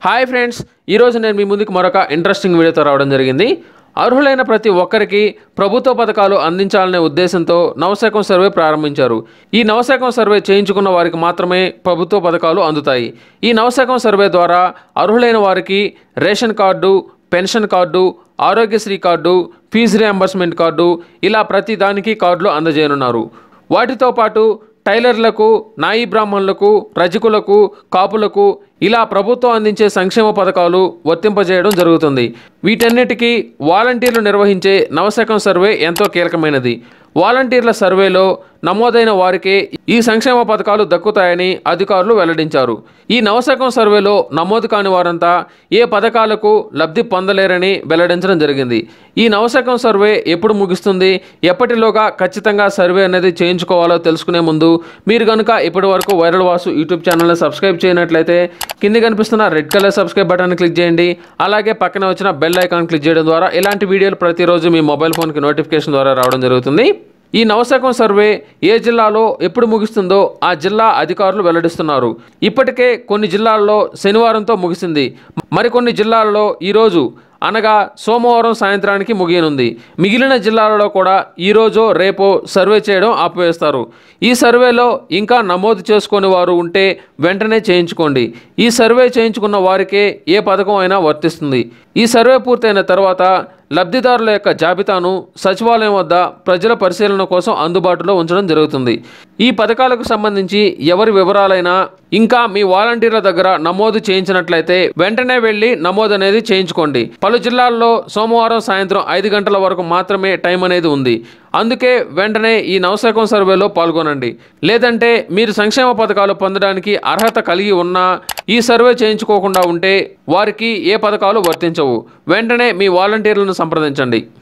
hi friends ఈరోజు నేను మీ ముందుకు మరొక ఇంట్రెస్టింగ్ వీడియోతో రావడం జరిగింది అర్హులైన ప్రతి ఒక్కరికి ప్రభుత్వ పథకాలు అందించాలనే ఉద్దేశంతో నవశకం సర్వే ప్రారంభించారు ఈ నవశకం సర్వే చేయించుకున్న వారికి మాత్రమే ప్రభుత్వ పథకాలు అందుతాయి ఈ నవశకం సర్వే ద్వారా అర్హులైన వారికి ration card pension card Aarogyasri card fee reimbursement card ఇలా ప్రతి దానికి కార్డులు అందజేయనున్నారు వాటితో పాటు టైలర్లకు నాయి బ్రాహ్మణులకు రజకులకు కాపులకు ఇలా ప్రభుత్వం అందించే సంక్షేమ పథకాలు వర్తింపజేయడం జరుగుతుంది వీటన్నిటికీ వాలంటీర్లు నిర్వహించే నవశకం సర్వే ఎంతో కీలకమైనది వాలంటీర్ల సర్వేలో నమోదైన వారికే ఈ సంక్షేమ పథకాలు దక్కుతాయని అధికారులు వెల్లడించారు ఈ నవశకం సర్వేలో నమోదు కాని వారంతా ఏ పథకాలకు లబ్ధి పొందలేరని వెల్లడించడం జరిగింది ఈ నవశకం సర్వే ఎప్పుడు ముగుస్తుంది ఎప్పటిలోగా ఖచ్చితంగా సర్వే అనేది చేయించుకోవాలో తెలుసుకునే ముందు మీరు కనుక ఇప్పటి వరకు వైరల్ వాసు యూట్యూబ్ ఛానల్ని సబ్స్క్రైబ్ చేయనట్లయితే కింద కనిపిస్తున్న red colour subscribe button click చేయండి అలాగే పక్కన వచ్చిన బెల్ ఐకాన్ క్లిక్ చేయడం ద్వారా ఇలాంటి వీడియోలు ప్రతిరోజు మీ మొబైల్ ఫోన్కి నోటిఫికేషన్ ద్వారా రావడం జరుగుతుంది ఈ నవశకం సర్వే ఏ జిల్లాలో ఎప్పుడు ముగుస్తుందో ఆ జిల్లా అధికారులు వెల్లడిస్తున్నారు ఇప్పటికే కొన్ని జిల్లాల్లో శనివారంతో ముగిసింది మరికొన్ని జిల్లాల్లో ఈరోజు అనగా సోమవారం సాయంత్రానికి ముగియనుంది మిగిలిన జిల్లాలలో కూడా ఈరోజు రేపో సర్వే చేయడం ఆపివేస్తారు ఈ సర్వేలో ఇంకా నమోదు చేసుకొని వారు ఉంటే వెంటనే చేయించుకోండి ఈ సర్వే చేయించుకున్న వారికే ఏ పథకం అయినా వర్తిస్తుంది ఈ సర్వే పూర్తయిన తర్వాత లబ్ధిదారుల యొక్క జాబితాను సచివాలయం వద్ద ప్రజల పరిశీలన కోసం అందుబాటులో ఉంచడం జరుగుతుంది ఈ పథకాలకు సంబంధించి ఎవరి వివరాలైనా ఇంకా మీ వాలంటీర్ల దగ్గర నమోదు చేయించినట్లయితే వెంటనే వెళ్ళి నమోదు అనేది చేయించుకోండి పలు జిల్లాల్లో సోమవారం సాయంత్రం ఐదు గంటల వరకు మాత్రమే టైం అనేది ఉంది అందుకే వెంటనే ఈ నవశకం సర్వేలో పాల్గొనండి లేదంటే మీరు సంక్షేమ పథకాలు పొందడానికి అర్హత కలిగి ఉన్నా ఈ సర్వే చేయించుకోకుండా ఉంటే వారికి ఏ పథకాలు వర్తించవు వెంటనే మీ వాలంటీర్లను సంప్రదించండి